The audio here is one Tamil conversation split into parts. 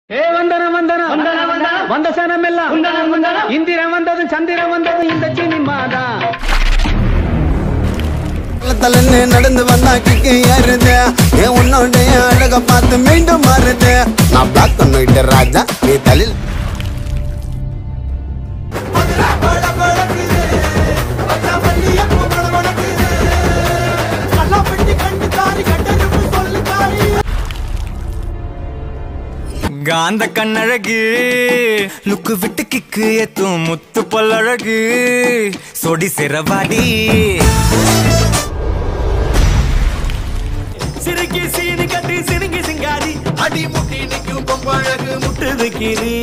ஏ வந்தனம் வந்தனம் வந்தனம், வந்தனம். வந்த சனம் எல்லாம் வந்தனம், வந்தனம். இந்திரம் வந்தது சந்திரம் வந்தது இந்த சினிமா தான் தலன்னு நடந்து வந்தா கிக்கு ஏறுது என் உன்னோடைய அழக பார்த்து மீண்டும் மாறுது நான் பிளாக் பண்ணிட்டு ராஜா நீ தலில் காந்த கண்ணழகு லுக்கு விட்டு கிக்கு ஏத்தும் முத்து பல்லழகு சொடி சிறவாடி சிறுக்கி சீனி கட்டி சிறுங்கி சிங்காரி அடி முட்டி நிற்கும் பொம்பழகு முட்டுது கீரி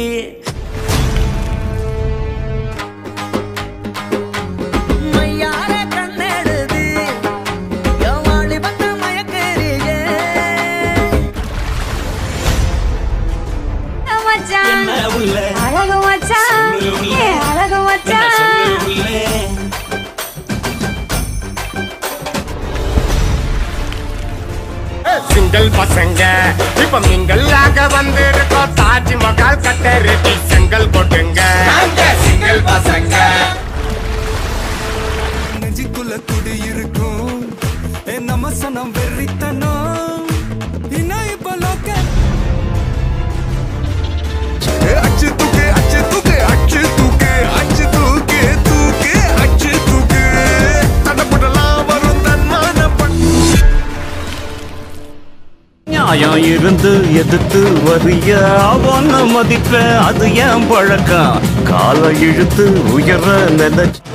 மையார கண்ணெடுது எவாளி வந்த மயக்கறியே மச்சான் உள்ள அழகு மச்சான் ஏ அழகு மச்சான் சிங்கிள் பசங்க இப்ப மிங்கல் ஆக வந்திருக்கோம் தாஜ்மஹால் கட்ட ரெடி செங்கல் போட்டுங்க சிங்கிள் பசங்க நெஞ்சுக்குள்ள குடி இருக்கும் என் நம்ம சனம் வெறித்தனம் இன்னும் இப்ப லோக்க அச்சு தூக்கு அச்சு தூக்கு அச்சு தூக்கு அச்சு தூக்கு தூக்கு அச்சு தூக்கு தடப்படலாம் வரும் தன்மான நியாயம் இருந்து எதிர்த்து வரிய அவன மதிப்ப அது ஏன் பழக்கம் காலை இழுத்து உயர நினைச்சு